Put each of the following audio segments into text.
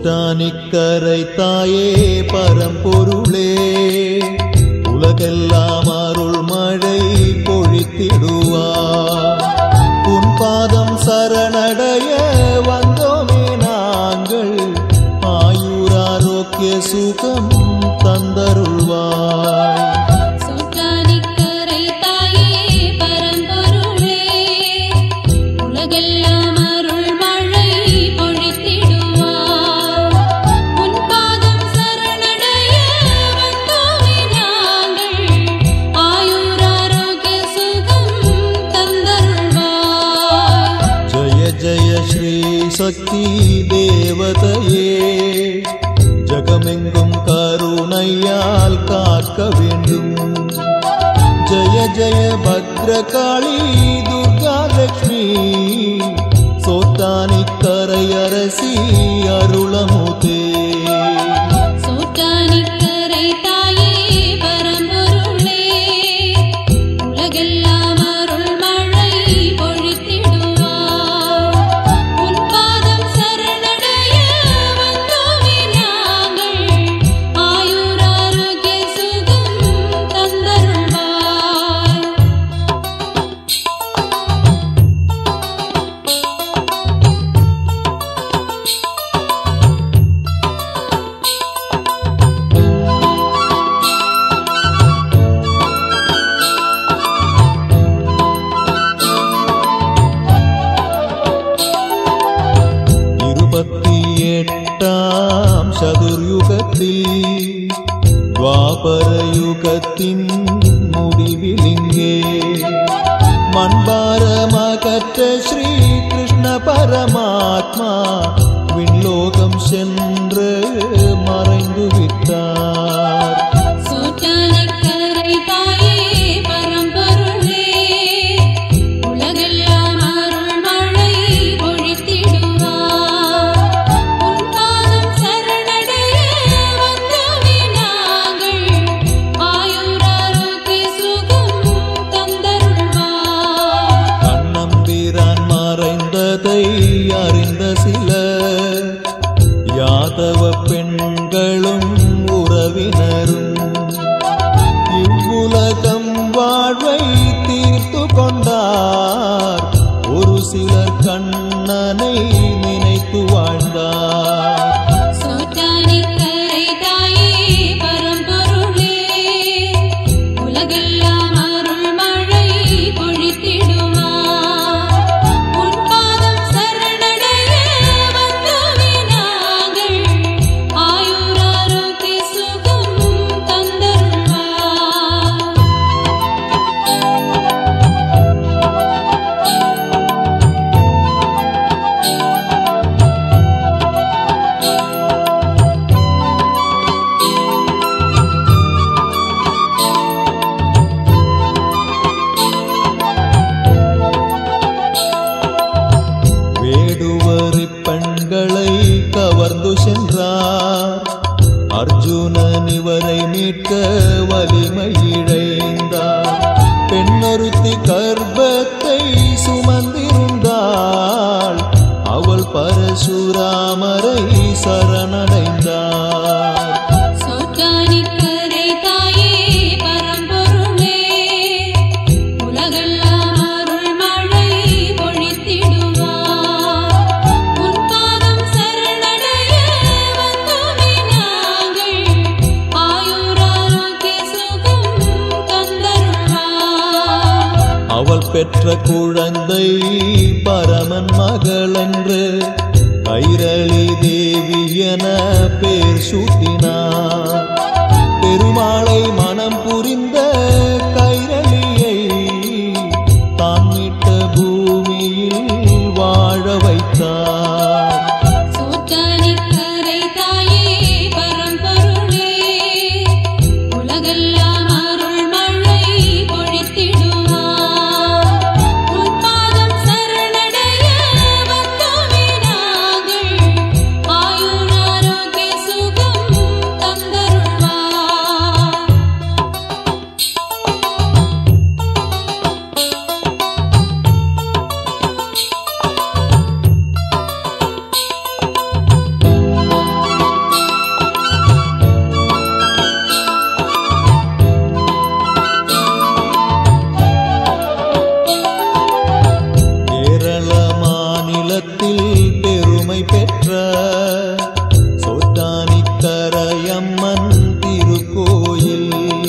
சோற்றானிக்கரை தாயே பரம்பொருளே உலகெல்லாம் அருள் மழை பொழித்திடுவார் உன் பாதம் சரணடைய வந்தோமே நாங்கள் ஆயுராரோக்கிய சுகம் தந்தருள்வாய் சோற்றானிக்கரை தாயே பரம்பொருளே உலகெல்லாம் அருள் மழை பொழித்திடுவார் உன் பாதம் சரணடைய வந்தோமே நாங்கள் ஆயுராரோக்கிய சுகம் தந்தருள்வாய் ஜய ஜய ஸ்ரீ சக்தி தேவதையே ஜகமெங்கும் கருணையால் காக்க வேண்டும் ஜய ஜய பத்ரகாளி துர்கா லக்ஷ்மி சோத்தானிக்கரையரசி அருளமுதே சோற்றானிக்கரை தாயே பரம்பொருளே உலகெல்லாம் அருள் மழை பொழித்திடுவார் உன் பாதம் சரணடைய வந்தோமே நாங்கள் ஆயுராரோக்கிய சுகம் தந்தருள்வாய் இருபத்தி எட்டாம் சதுர்யுகத்தில் துவாபர யுகத்தின் முடிவில் இங்கே மண்பாரமகற்ற ஸ்ரீ கிருஷ்ண பரமாத்மா விண்லோகம் சென்று மறைந்து விட்டார் சோற்றானிக்கரை தாயே பரம்பொருளே உலகெல்லாம் அருள் மழை பொழித்திடுவார் உன் பாதம் சரணடைய வந்தோமே நாங்கள் ஆயுராரோக்கிய சுகம் தந்தருள்வார் கண்ணம்பிரான் மறைந்ததை அறிந்த சிலர் யாதவ பெண்களும் உறவினரும் இவ்வுலகம் வாழ்வை தீர்த்து கொண்டார் ஒரு சிலர் கண்ணனை நினைத்து வாழ்ந்தார் சோற்றானிக்கரை தாயே பரம்பொருளே உலகெல்லாம் அருள் மழை பொழித்திடுவார் உன் பாதம் சரணடைய வந்தோமே நாங்கள் ஆயுராரோக்கிய சுகம் தந்தருள்வார் வேடுவரி பெண்களை கவர்ந்து சென்றார் அர்ஜுனன் இவரை மீட்க வலிமை இழைந்தார் பெண்ணொருத்தி கர்ப்பத்தை சுமந்திருந்தாள் அவள் பரசுராமரை சரணடைந்தார் சோற்றானிக்கரை தாயே பரம்பொருளே உலகெல்லாம் அருள் மழை பொழித்திடுவார் உன் பாதம் சரணடைய வந்தோமே நாங்கள் ஆயுராரோக்கிய சுகம் தந்தருள்வார் அவள் பெற்ற குழந்தை பரமன் மகளென்று கைரளி தேவி என பேர் சூட்டினார் பெருமாளை மனம் புரிந்த கைரளியை தான் மீட்ட பூமியில் வாழ வைத்தார் சோற்றானிக்கரை தாயே பரம்பொருளே உலகெல்லாம் அருள் மழை பொழித்திடுவார் உன் பாதம் சரணடைய வந்தோமே நாங்கள் ஆயுராரோக்கிய சுகம் தந்தருள்வார் பெற்ற சொத்தானிக்கரையம்மன் திருக்கோயில்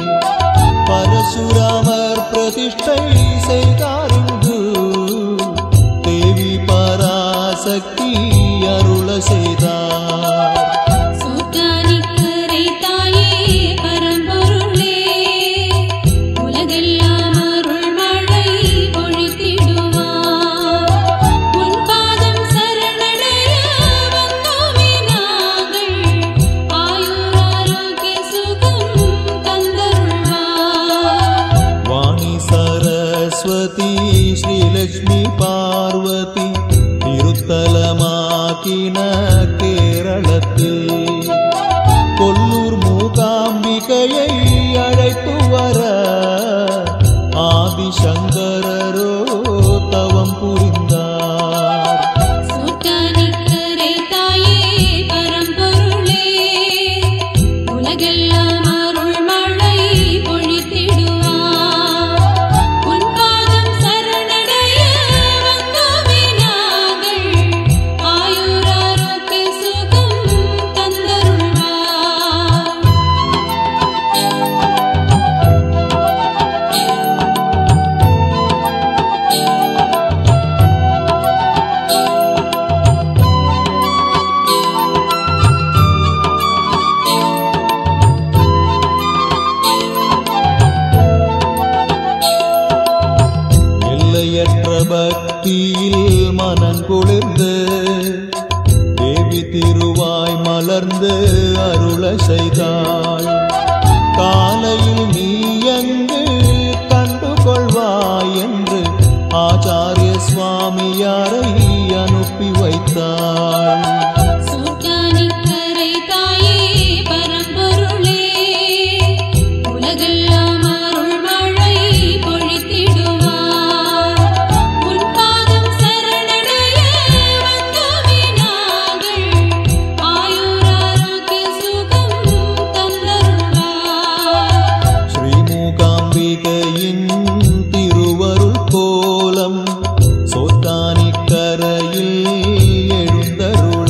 பரசுராமர் பிரதிஷ்டை செய்தாருந்து தேவி பராசக்தி அருள செய்தார் சூட்டானிக்கரை தாயே பரம்பொருளே உலகெல்லாம் அருள் மழை பொழித்திடுவார் உன் பாதம் சரணடைய வந்தோமே நாங்கள் ஆயுர் ஆரோக்கிய சுகம் தந்தருள்வார் வாணி சரஸ்வதி ஸ்ரீலக்ஷ்மி பார்வதி திருத்தலமாக்கின கேரளத்தில் கொல்லூர் மூகாம்பிகையை அழைத்து வர ஆதிசங்கரரோ தவம் புரிந்தார் சூட்டானிக்கரை தாயே பரம்பொருளே உலகெல்லாம் அருள் மழை பொழித்திடுவார் உன் பாதம் சரணடைய வந்தோமே நாங்கள் ஆயுர் ஆரோக்கிய சுகம் தந்தருள்வார் எல்லையற்ற பக்தியில் மனம் குளிர்ந்து தேவி திருவாய் மலர்ந்து அருள செய்தாள் காலையில் நீ எங்கு கண்டு கொள்வாய் என்று ஆச்சாரிய சுவாமியாரை அனுப்பி வைத்தாள் சூட்டானிக்கரை தாயே பரம்பொருளே உலகெல்லாம் அருள் மழை பொழித்திடுவார் உன் பாதம் சரணடைய வந்தோமே நாங்கள் ஆயுர் ஆரோக்கிய சுகம் தந்தருள்வார் ஸ்ரீமூகாம்பிகையின் திருவருள் கோலம் சோத்தானிக்கரையில் எழுந்தருள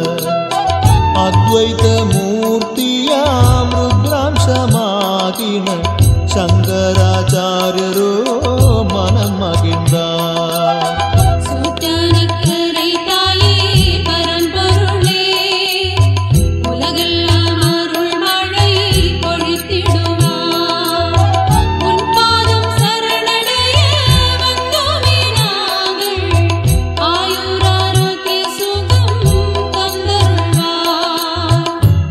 அத்வைத மூர்த்தியாம் ருத்ராம்சமாகின சங்கராச்சாரியரோ மனம் மகிழ்ந்தார் சூட்டானிக்கரை தாயே பரம்பொருளே உலகெல்லாம் அருள் மழை பொழித்திடுவார் உன் பாதம் சரணடைய வந்தோமே நாங்கள் ஆயுர் ஆரோக்கிய சுகம் தந்தருள்வார்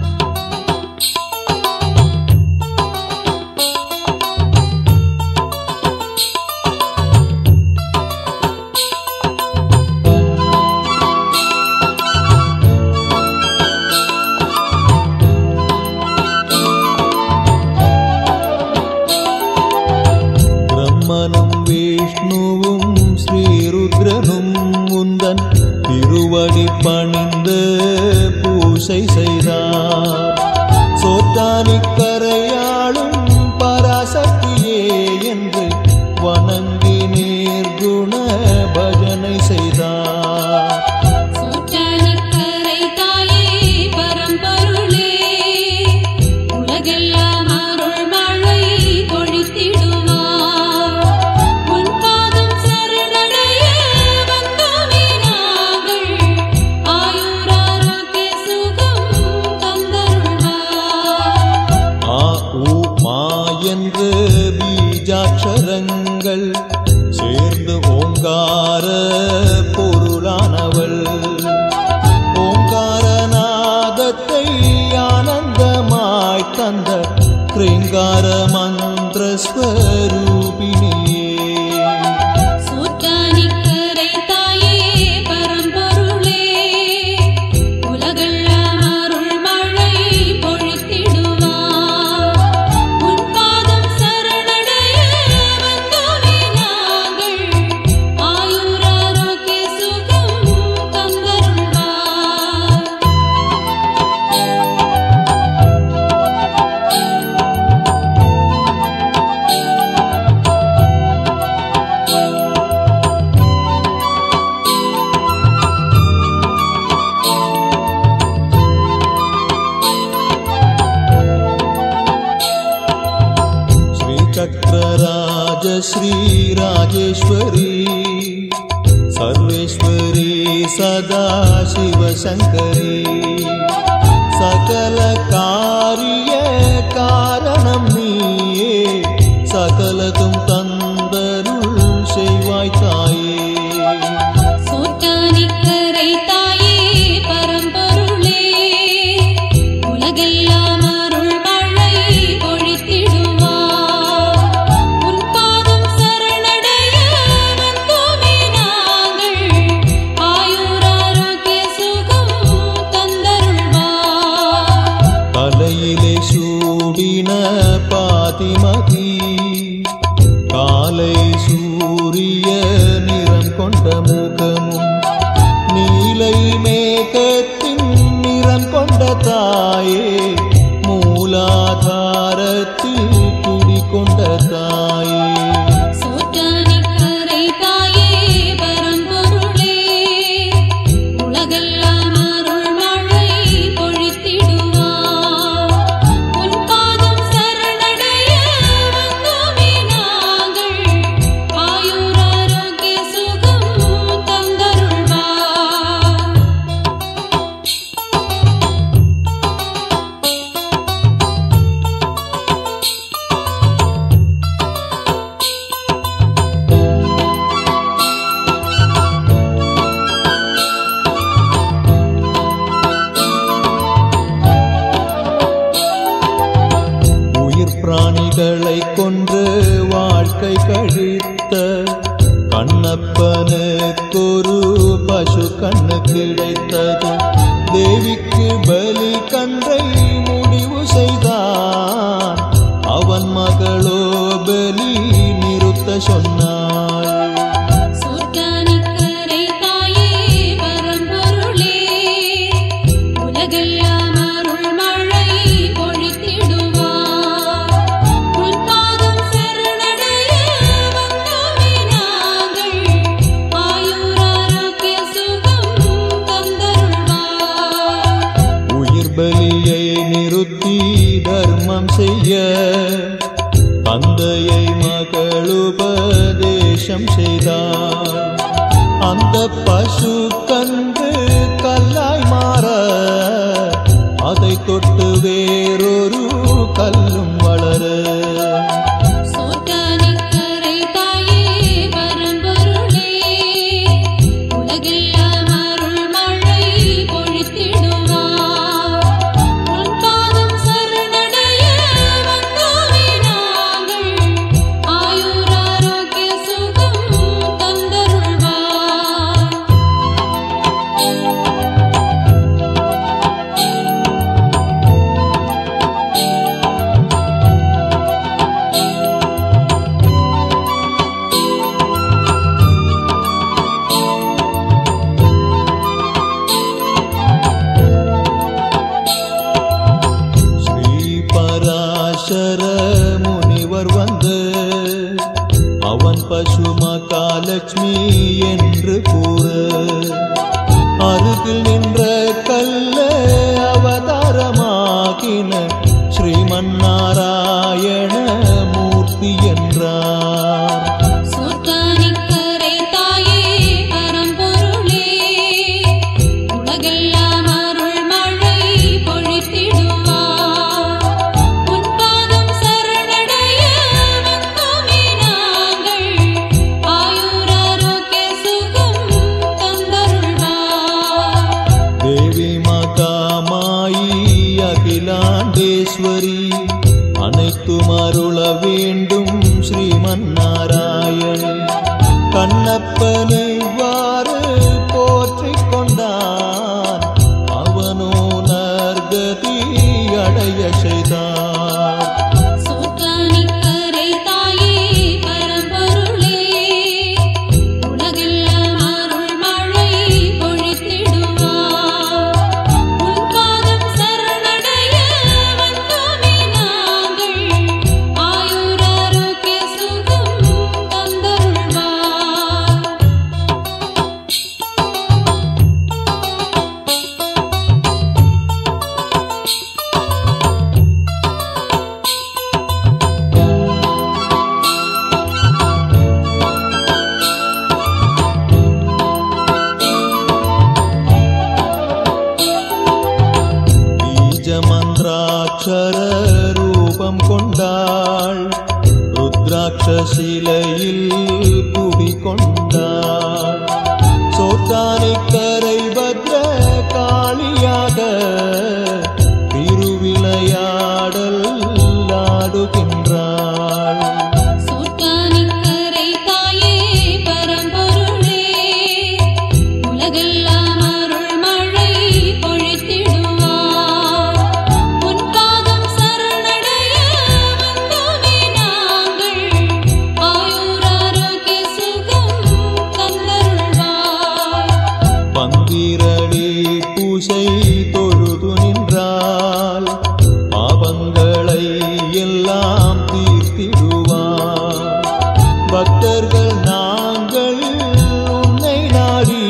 பிரம்மனும் விஷ்ணுவும் ஸ்ரீருத்ரனும் உந்தன் திருவடி பணிந்து பூசை செய்தார் சோத்தானிக்கரையாளும் பராசக்தியே என்று வணங்கி நேர்குண பஜனை செய்தார் சூட்டானிக்கரை தாயே பரம்பொருளே உலகெல்லாம் அருள் மழை பொழித்திடுவார் உன் பாதம் சரணடைய வந்தோமே நாங்கள் ஆயுர் ஆரோக்கிய சுகம் தந்தருள்வார் ஆ உ மா என்று பீஜாட்சரங்கள் சேர்ந்து ஓங்கார பொருளானவள் ஓங்காரநாதத்தை ஆனந்தமாய் தந்த கிருங்கார மந்திர ஸ்வரூபிணியே சூட்டானிக்கரை தாயே பரம்பொருளே உலகெல்லாம் அருள் மழை பொழித்திடுவார் உன் பாதம் சரணடைய வந்தோமே நாங்கள் ஆயுர் ஆரோக்கிய சுகம் தந்தருள்வார் ஆ ராஜேஸ்வரி சர்வேஸ்வரி சதா சிவசங்கரி சகல காரிய காரணம் நீயே சகலதும் தந்தருள் செய்வாய் தாயே சோற்றானிக்கரை தாயே பரம்பொருளே உலகெல்லாம் அருள் மழை பொழித்திடுவார் உன் பாதம் சரணடைய வந்தோமே நாங்கள் ஆயுராரோக்கிய சுகம் தந்தருள்வார் தலையிலே சூடின பாதிமதி காலை சூரிய நிறம் கொண்ட முகமும் நீலை மேகத்தின் நிறம் கொண்ட தாயே மூலாதாரத்தில் குடிகொண்ட தாயே சோற்றானிக்கரை தாயே பரம்பொருளே உலகெல்லாம் அருள் மழை பொழித்திடுவார் உன் பாதம் சரணடைய வந்தோமே நாங்கள் ஆயுராரோக்கிய சுகம் தந்தருள்வார் உயிர் பிராணிகளை கொன்று வாழ்க்கை கழித்த கண்ணப்பனுக்கொரு பசு கண்ணு கிடைத்தது தேவிக்கு பலி கன்றை முடிவு செய்தான் அவன் மகளோ பலி நிறுத்த சொன்னாள் சோற்றானிக்கரை தாயே பரம்பொருளே உலகெல்லாம் அருள் மழை பொழித்திடுவார் உன் பாதம் சரணடைய வந்தோமே நாங்கள் ஆயுராரோக்கிய சுகம் தந்தருள்வார் உயிர் பலியை நிறுத்தி தர்மம் செய்ய தந்தையை மகளுபதேசம் செய்தார் அந்த பசு கன்று கல்லாய் மாற அதை தொட்டு வேறொரு கல்லும் வளர சோற்றானிக்கரை தாயே பரம்பொருளே உலகெல்லாம் அருள் மழை பொழித்திடுவார் உன் பாதம் சரணடைய வந்தோமே நாங்கள் ஆயுராரோக்கிய சுகம் தந்தருள்வார் ஸ்ரீ பராசர முனிவர் வந்து அவன் பசு மகாலட்சுமி என்று கூற அருகில் நின்ற கல்ல அவதாரமாகின ஸ்ரீமன்னாராயண மூர்த்தி என்றார் சோற்றானிக்கரை தாயே பரம்பொருளே உலகெல்லாம் அருள் மழை பொழித்திடுவார் உன் பாதம் சரணடைய வந்தோமே நாங்கள் ஆயுராரோக்கிய சுகம் தந்தருள்வார் தேவி மகாமாயி அகிலாண்டேஸ்வரி அனைத்தும் அருள வேண்டும் ஸ்ரீமன்னாராயணி கண்ணப்பனை இவ்வாறு போற்றிக் கொண்டான் அவனோ நற்கதி அடைய செய்தான் சோற்றானிக்கரை தாயே பரம்பொருளே உலகெல்லாம் அருள் மழை பொழித்திடுவார் உன் பாதம் சரணடைய வந்தோமே நாங்கள் ஆயுராரோக்கிய சுகம் தந்தருள்வார் அக்ஷர ரூபம் கொண்டாள் ருத்ராட்ச சிலையில் குடிகொண்டாள் சோத்தானை கரை பத்ர காளியாக திருவிளையாடல் ஆடுகின்றாள் சோற்றானிக்கரை தாயே பரம்பொருளே உலகெல்லாம் அருள் மழை பொழித்திடுவார் உன் பாதம் சரணடைய வந்தோமே நாங்கள் ஆயுராரோக்கிய சுகம் தந்தருள்வார் பந்திரடி பூசை தொழுது நின்றால் பாவங்களை எல்லாம் தீர்த்திடுவார் பக்தர்கள் நாங்கள் உன்னை நாடி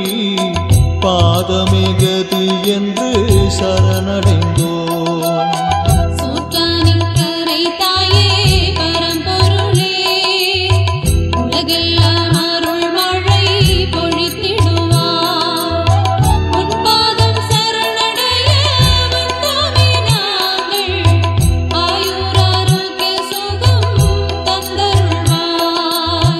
பாதமே கதி என்று சரணடைந்தோம் சோற்றானிக்கரை தாயே பரம்பொருளே உலகெல்லாம் அருள் மழை பொழித்திடுவார் உன் பாதம் சரணடைய வந்தோமே நாங்கள் ஆயுராரோக்கிய சுகம் தந்தருள்வார்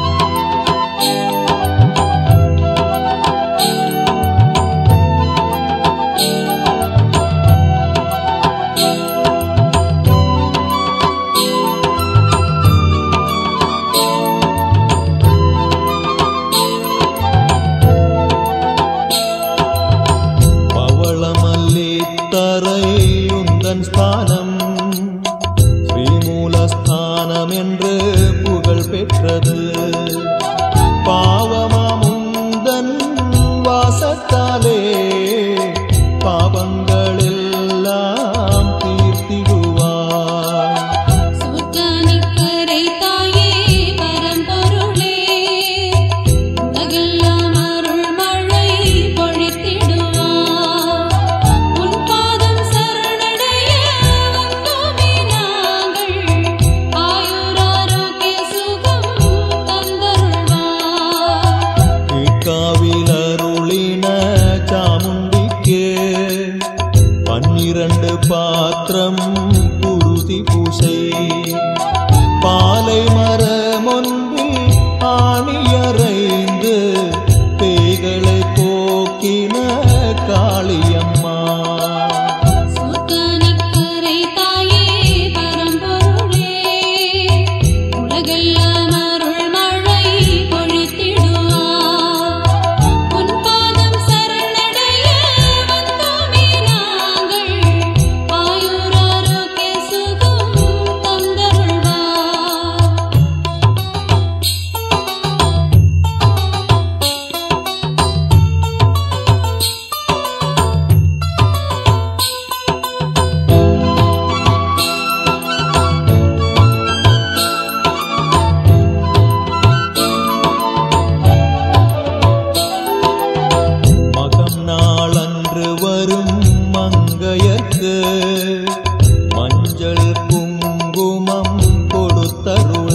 பவளமல்லி தரையுந்தன் ஸ்தானம் ஸ்ரீமூலஸ்தானம் என்று புகழ் பெற்றது பாவமாமுந்தன் வாசத்தாலே பாவங்களெல்லாம் தீர்த்திடுவாய் சோற்றானிக்கரை தாயே பரம்பொருளே உலகெல்லாம் அருள் மழை பொழித்திடுவார் உன் பாதம் சரணடைய வந்தோமே நாங்கள் ஆயுராரோக்கிய சுகம் தந்தருள்வார் கீழ்காவில் அருளின சாமுண்டிக்கே பன்னிரண்டு பாத்திரம் குருதி பூசை பாலை மரமொன்றில் ஆணியறைந்து பேய்களை போக்கின காளியம்மா சோற்றானிக்கரை தாயே பரம்பொருளே உலகெல்லாம் அருள் மழை பொழித்திடுவார் உன் பாதம் சரணடைய வந்தோமே நாங்கள் ஆயுராரோக்கிய சுகம் தந்தருள்வார் மகம் நாளன்று வரும் மங்கையர்க்கு மஞ்சள் குங்குமம் கொடுத்தருள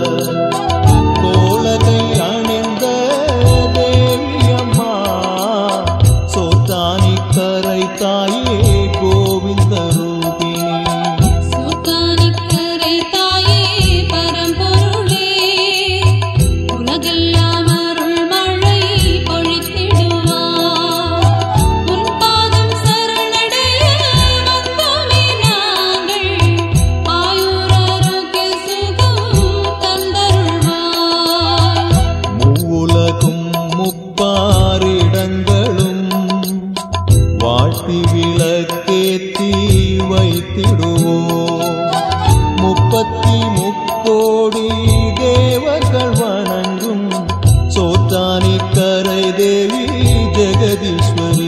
கோலகை அணிந்த தேவியம்மா சோத்தானி கரை தாயே கோவிந்த ரூபிணி சோற்றானிக்கரை தாயே பரம்பொருளே உலகெல்லாம் அருள் மழை பொழித்திடுவார் உன் பாதம் சரணடைய வந்தோமே நாங்கள் ஆயுராரோக்கிய சுகம் தந்தருள்வார் மூவுலகும் முப்பாரிடங்களும் வாழ்த்தி விளக்கேத்தி வைத்திடுவோம் முப்பத்தி முக்கோடி தேவர்கள் வணங்கும் சோத்தானி கரை தேவி ஜெகதீஸ்வரி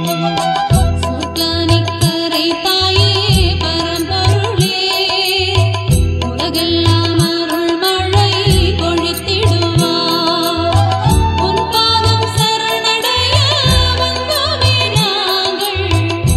சோற்றானிக்கரை தாயே பரம்பொருளே உலகெல்லாம் அருள் மழை பொழித்திடுவார் உன் பாதம் சரணடைய வந்தோமே நாங்கள்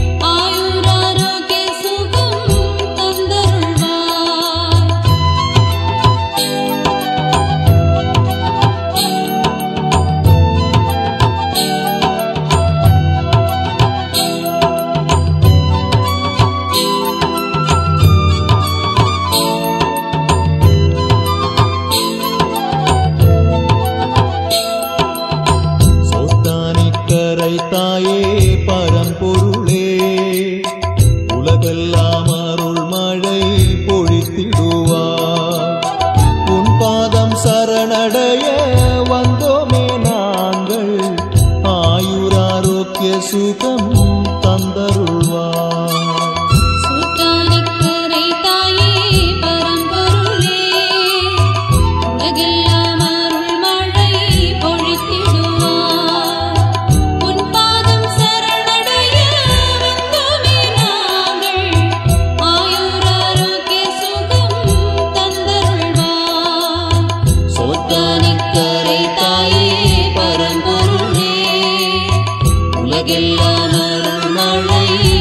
தாயே பரம்பொருளே உலகெல்லாம் அருள் மழை பொழித்திடுவார் உன் பாதம் சரணடைய வந்தோமே நாங்கள் ஆயுராரோக்கிய சுகம் தந்தருள்வார் சூட்டானிக்கரை தாயே பரம்பொருளே உலகெல்லாம் அருள் மழை பொழித்திடுவார் உன் பாதம் சரணடைய வந்தோமே நாங்கள் ஆயுராரோக்கிய சுகம் தந்தருள்வார் சோத்தானிக்கரை தாயே பரம்பொருளே உலகெல்லாம் அருள் மழை